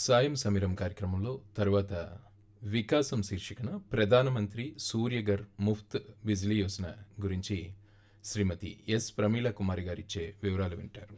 సాయం సమీరం కార్యక్రమంలో తరువాత వికాసం శీర్షికన ప్రధానమంత్రి సూర్యగర్ ముఫ్త్ బిజ్లీ యోజన గురించి శ్రీమతి ఎస్ ప్రమీల కుమారి గారిచ్చే వివరాలు వింటారు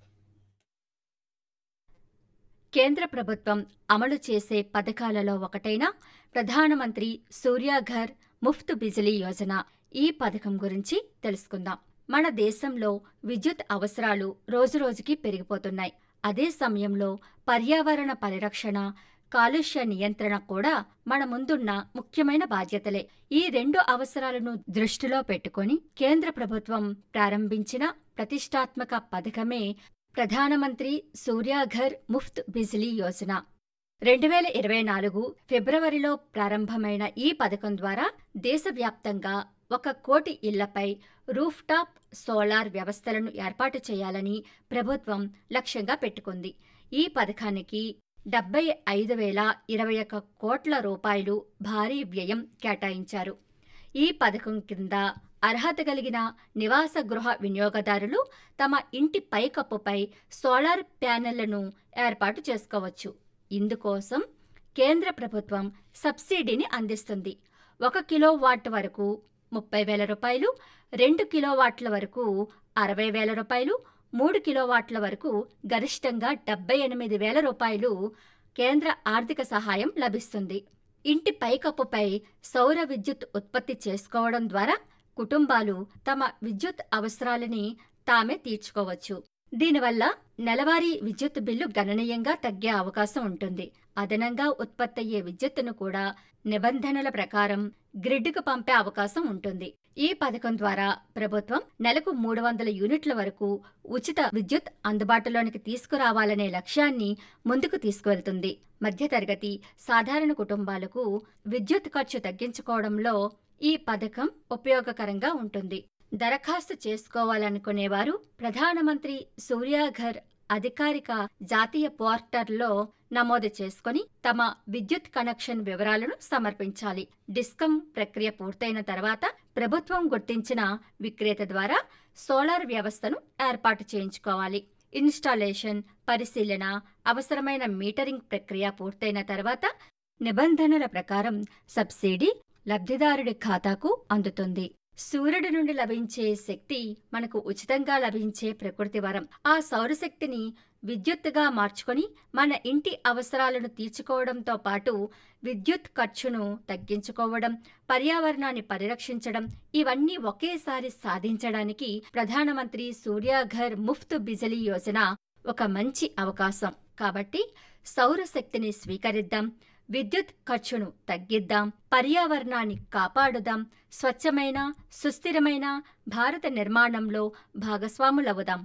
కేంద్ర ప్రభుత్వం అమలు చేసే పథకాలలో ఒకటైన ప్రధానమంత్రి సూర్యాఘర్ ముఫ్త్ బిజిలీ యోజన ఈ పథకం గురించి తెలుసుకుందాం మన దేశంలో విద్యుత్ అవసరాలు రోజురోజుకి పెరిగిపోతున్నాయి అదే సమయంలో పర్యావరణ పరిరక్షణ కాలుష్య నియంత్రణ కూడా మన ముందున్న ముఖ్యమైన బాధ్యతలే ఈ రెండు అవసరాలను దృష్టిలో పెట్టుకొని కేంద్ర ప్రభుత్వం ప్రారంభించిన ప్రతిష్టాత్మక పథకమే ప్రధానమంత్రి సూర్యాఘర్ ముఫ్త్ బిజిలీ యోజన రెండు వేల ఇరవై నాలుగు ఫిబ్రవరిలో ప్రారంభమైన ఈ పథకం ద్వారా దేశవ్యాప్తంగా ఒక కోటి ఇళ్లపై రూఫ్ టాప్ సోలార్ వ్యవస్థలను ఏర్పాటు చేయాలని ప్రభుత్వం లక్ష్యంగా పెట్టుకుంది ఈ పథకానికి డెబ్బై ఐదు వేల ఇరవై ఒక్క కోట్ల రూపాయలు భారీ వ్యయం కేటాయించారు ఈ పథకం కింద అర్హత కలిగిన నివాస గృహ వినియోగదారులు తమ ఇంటి పైకప్పుపై సోలార్ ప్యానెళ్లను ఏర్పాటు చేసుకోవచ్చు ఇందుకోసం కేంద్ర ప్రభుత్వం సబ్సిడీని అందిస్తుంది ఒక కిలోవాట్ వరకు ముప్పై వేల రూపాయలు రెండు కిలోవాట్ల వరకు అరవై వేల రూపాయలు మూడు కిలోవాట్ల వరకు గరిష్టంగా డెబ్బై ఎనిమిది వేల రూపాయలు కేంద్ర ఆర్థిక సహాయం లభిస్తుంది ఇంటి పైకప్పుపై సౌర విద్యుత్ ఉత్పత్తి చేసుకోవడం ద్వారా కుటుంబాలు తమ విద్యుత్ అవసరాలని తామే తీర్చుకోవచ్చు దీనివల్ల నెలవారీ విద్యుత్ బిల్లు గణనీయంగా తగ్గే అవకాశం ఉంటుంది అదనంగా ఉత్పత్తయ్యే విద్యుత్తును కూడా నిబంధనల ప్రకారం గ్రిడ్కు పంపే అవకాశం ఉంటుంది ఈ పథకం ద్వారా ప్రభుత్వం నెలకు మూడు వందల యూనిట్ల వరకు ఉచిత విద్యుత్ అందుబాటులోనికి తీసుకురావాలనే లక్ష్యాన్ని ముందుకు తీసుకువెళ్తుంది మధ్యతరగతి సాధారణ కుటుంబాలకు విద్యుత్ ఖర్చు తగ్గించుకోవడంలో ఈ పథకం ఉపయోగకరంగా ఉంటుంది దరఖాస్తు చేసుకోవాలనుకునేవారు ప్రధానమంత్రి సూర్యాఘర్ అధికారిక జాతీయ పోర్టల్లో నమోదు చేసుకుని తమ విద్యుత్ కనెక్షన్ వివరాలను సమర్పించాలి డిస్కం ప్రక్రియ పూర్తయిన తర్వాత ప్రభుత్వం గుర్తించిన విక్రేత ద్వారా సోలార్ వ్యవస్థను ఏర్పాటు చేయించుకోవాలి ఇన్స్టాలేషన్ పరిశీలన అవసరమైన మీటరింగ్ ప్రక్రియ పూర్తయిన తర్వాత నిబంధనల ప్రకారం సబ్సిడీ లబ్ధిదారుడి ఖాతాకు అందుతుంది సూర్యుడి నుండి లభించే శక్తి మనకు ఉచితంగా లభించే ప్రకృతి వరం ఆ సౌరశక్తిని విద్యుత్తుగా మార్చుకొని మన ఇంటి అవసరాలను తీర్చుకోవడంతో పాటు విద్యుత్ ఖర్చును తగ్గించుకోవడం పర్యావరణాన్ని పరిరక్షించడం ఇవన్నీ ఒకేసారి సాధించడానికి ప్రధానమంత్రి సూర్యాఘర్ ముఫ్త్ బిజలీ యోజన ఒక మంచి అవకాశం కాబట్టి సౌరశక్తిని స్వీకరిద్దాం విద్యుత్ ఖర్చును తగ్గిద్దాం పర్యావరణాన్ని కాపాడుదాం స్వచ్ఛమైన సుస్థిరమైన భారత నిర్మాణంలో భాగస్వాములవుదాం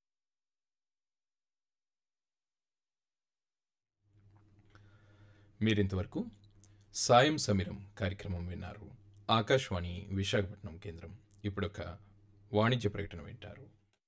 మీరింతవరకు సాయం సమీరం కార్యక్రమం విన్నారు ఆకాశవాణి విశాఖపట్నం కేంద్రం ఇప్పుడొక వాణిజ్య ప్రకటన వింటారు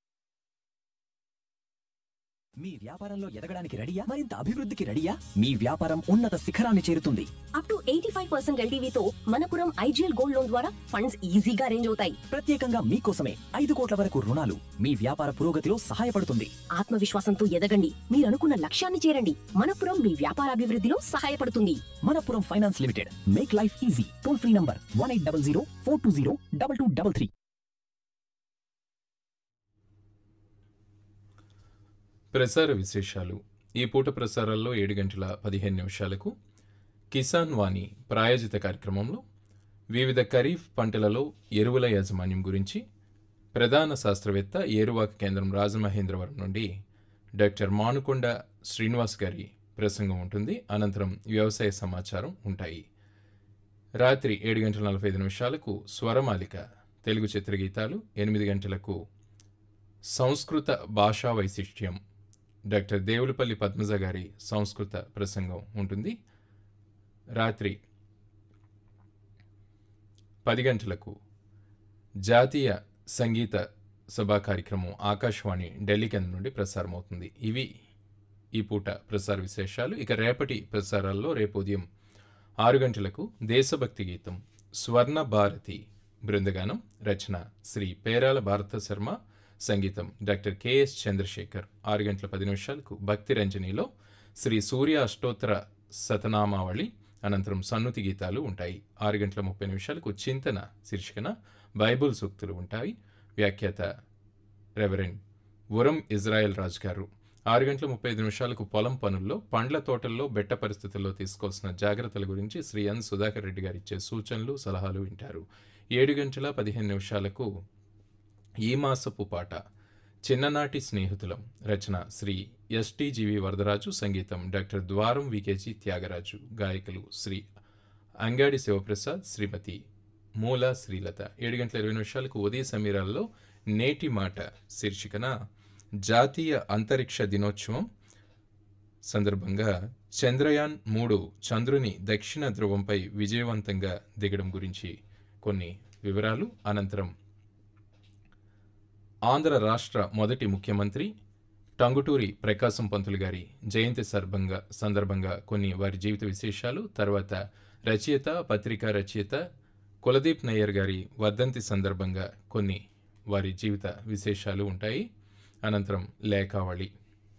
మీ వ్యాపారంలో ఎదగడానికి రెడీయా మరింత అభివృద్ధికి రెడీయా మీ వ్యాపారం ఉన్నత శిఖరాన్ని చేరుతుంది up to eighty five percent ఎల్టీవీతో మనపురం ఐజీఎల్ గోల్డ్ లోన్ ద్వారా ఫండ్స్ ఈజీగా అరేంజ్ అవుతాయి ప్రత్యేకంగా మీకోసమే ఐదు కోట్ల వరకు రుణాలు మీ వ్యాపార పురోగతిలో సహాయపడుతుంది ఆత్మవిశ్వాసంతో ఎదగండి మీరు అనుకున్న లక్ష్యాన్ని చేరండి మనపురం మీ వ్యాపారాభివృద్ధిలో సహాయపడుతుంది Manappuram finance limited make life easy toll free number one eight double zero four two zero double two double three ప్రసార విశేషాలు ఈ పూట ప్రసారాల్లో ఏడు గంటల పదిహేను నిమిషాలకు కిసాన్ వాణి ప్రాయోజిత కార్యక్రమంలో వివిధ ఖరీఫ్ పంటలలో ఎరువుల యాజమాన్యం గురించి ప్రధాన శాస్త్రవేత్త ఏరువాక కేంద్రం రాజమహేంద్రవరం నుండి డాక్టర్ మానుకొండ శ్రీనివాస్ గారి ప్రసంగం ఉంటుంది అనంతరం వ్యవసాయ సమాచారం ఉంటాయి రాత్రి ఏడు గంటల నలభై ఐదు నిమిషాలకు స్వరమాలిక తెలుగు చిత్రగీతాలు ఎనిమిది గంటలకు సంస్కృత భాషా వైశిష్ట్యం డాక్టర్ దేవులపల్లి పద్మజ గారి సంస్కృత ప్రసంగం ఉంటుంది రాత్రి పది గంటలకు జాతీయ సంగీత సభా కార్యక్రమం ఆకాశవాణి ఢిల్లీ కేంద్రం నుండి ప్రసారం అవుతుంది ఇవి ఈ పూట ప్రసార విశేషాలు ఇక రేపటి ప్రసారాల్లో రేపు ఉదయం ఆరు గంటలకు దేశభక్తి గీతం స్వర్ణ భారతి బృందగానం రచన శ్రీ పేరాల భారత శర్మ సంగీతం డాక్టర్ కెఎస్ చంద్రశేఖర్ ఆరు గంటల పది నిమిషాలకు భక్తి రంజనిలో శ్రీ సూర్య అష్టోత్తర శతనామావళి అనంతరం సన్నుతి గీతాలు ఉంటాయి ఆరు గంటల ముప్పై నిమిషాలకు చింతన శీర్షికన బైబుల్ సూక్తులు ఉంటాయి వ్యాఖ్యాత రెవరెండ్ ఉరం ఇజ్రాయెల్ రాజు గారు ఆరు గంటల ముప్పై ఐదు నిమిషాలకు పొలం పనుల్లో పండ్ల తోటల్లో బెట్ట పరిస్థితుల్లో తీసుకోవాల్సిన జాగ్రత్తల గురించి శ్రీ ఎన్ సుధాకర్ రెడ్డి గారు ఇచ్చే సూచనలు సలహాలు వింటారు ఏడు గంటల పదిహేను నిమిషాలకు ఈ మాసపు పాట చిన్ననాటి స్నేహితులం రచన శ్రీ ఎస్టీజీవి వరదరాజు సంగీతం డాక్టర్ ద్వారం వికేజీ త్యాగరాజు గాయకులు శ్రీ అంగాడి శివప్రసాద్ శ్రీమతి మూల శ్రీలత ఏడు గంటల ఇరవై నిమిషాలకు ఉదయ సమీరాల్లో నేటి మాట శీర్షికన జాతీయ అంతరిక్ష దినోత్సవం సందర్భంగా చంద్రయాన్ మూడు చంద్రుని దక్షిణ ధ్రువంపై విజయవంతంగా దిగడం గురించి కొన్ని వివరాలు అనంతరం ఆంధ్ర రాష్ట్ర మొదటి ముఖ్యమంత్రి టంగుటూరి ప్రకాశం పంతులు గారి జయంతి సందర్భంగా సందర్భంగా కొన్ని వారి జీవిత విశేషాలు తర్వాత రచయిత పత్రికా రచయిత కులదీప్ నయ్యర్ గారి వర్ధంతి సందర్భంగా కొన్ని వారి జీవిత విశేషాలు ఉంటాయి అనంతరం లేఖావళి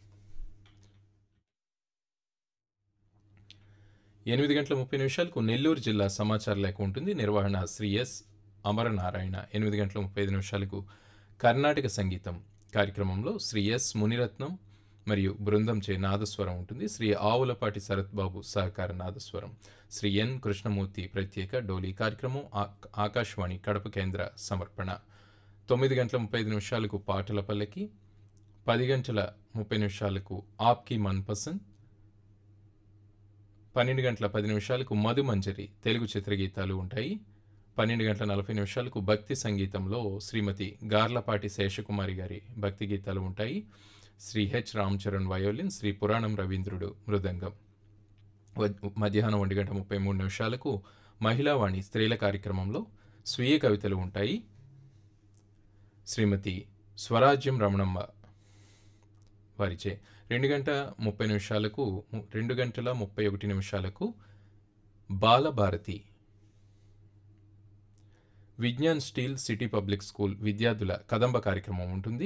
ఎనిమిది గంటల ముప్పై నిమిషాలకు నెల్లూరు జిల్లా సమాచార లేఖ ఉంటుంది నిర్వహణ శ్రీ ఎస్ అమరనారాయణ ఎనిమిది గంటల ముప్పై ఐదు నిమిషాలకు కర్ణాటక సంగీతం కార్యక్రమంలో శ్రీ ఎస్ మునిరత్నం మరియు బృందం చే నాదస్వరం ఉంటుంది శ్రీ ఆవులపాటి శరత్ బాబు సహకార నాదస్వరం శ్రీ ఎన్ కృష్ణమూర్తి ప్రత్యేక డోలీ కార్యక్రమం ఆ- ఆకాశవాణి కడప కేంద్ర సమర్పణ తొమ్మిది గంటల ముప్పై ఐదు నిమిషాలకు పాటల పల్లకి పది గంటల ముప్పై నిమిషాలకు ఆప్కి మన్ పసంద్ పన్నెండు గంటల పది నిమిషాలకు మధుమంజరి తెలుగు చిత్రగీతాలు ఉంటాయి పన్నెండు గంటల నలభై నిమిషాలకు భక్తి సంగీతంలో శ్రీమతి గార్లపాటి శేషకుమారి గారి భక్తి గీతాలు ఉంటాయి శ్రీ హెచ్ రామ్ చరణ్ వయోలిన్ శ్రీ పురాణం రవీంద్రుడు మృదంగం వ- మధ్యాహ్నం ఒంటి గంట ముప్పై మూడు నిమిషాలకు మహిళావాణి స్త్రీల కార్యక్రమంలో స్వీయ కవితలు ఉంటాయి శ్రీమతి స్వరాజ్యం రమణమ్మ వారిచే రెండు గంట ముప్పై నిమిషాలకు ము- రెండు గంటల ముప్పై ఒకటి నిమిషాలకు Balabharati Vignan steel city public school విద్యార్థుల కదంబ కార్యక్రమం ఉంటుంది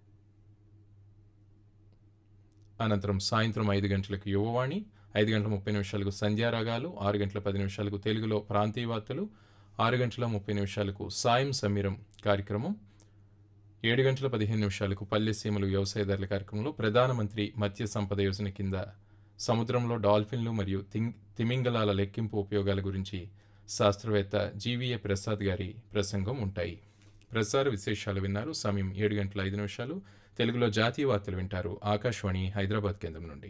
అనంతరం సాయంత్రం ఐదు గంటలకు యువవాణి ఐదు గంటల ముప్పై నిమిషాలకు సంధ్యారాగాలు ఆరు గంటల పది నిమిషాలకు తెలుగులో ప్రాంతీయ వార్తలు ఆరు గంటల ముప్పై నిమిషాలకు సాయం సమీరం కార్యక్రమం ఏడు గంటల పదిహేను నిమిషాలకు పల్లె సీమలు వ్యవసాయదారుల కార్యక్రమంలో ప్రధానమంత్రి మత్స్య సంపద యోజన కింద సముద్రంలో డాల్ఫిన్లు మరియు తింగ్ తిమింగలాల లెక్కింపు ఉపయోగాల గురించి శాస్త్రవేత్త జీవీఏ ప్రసాద్ గారి ప్రసంగం ఉంటాయి ప్రసార విశేషాలు విన్నారు సమయం ఏడు గంటల ఐదు నిమిషాలు తెలుగులో జాతీయ వార్తలు వింటారు ఆకాశవాణి హైదరాబాద్ కేంద్రం నుండి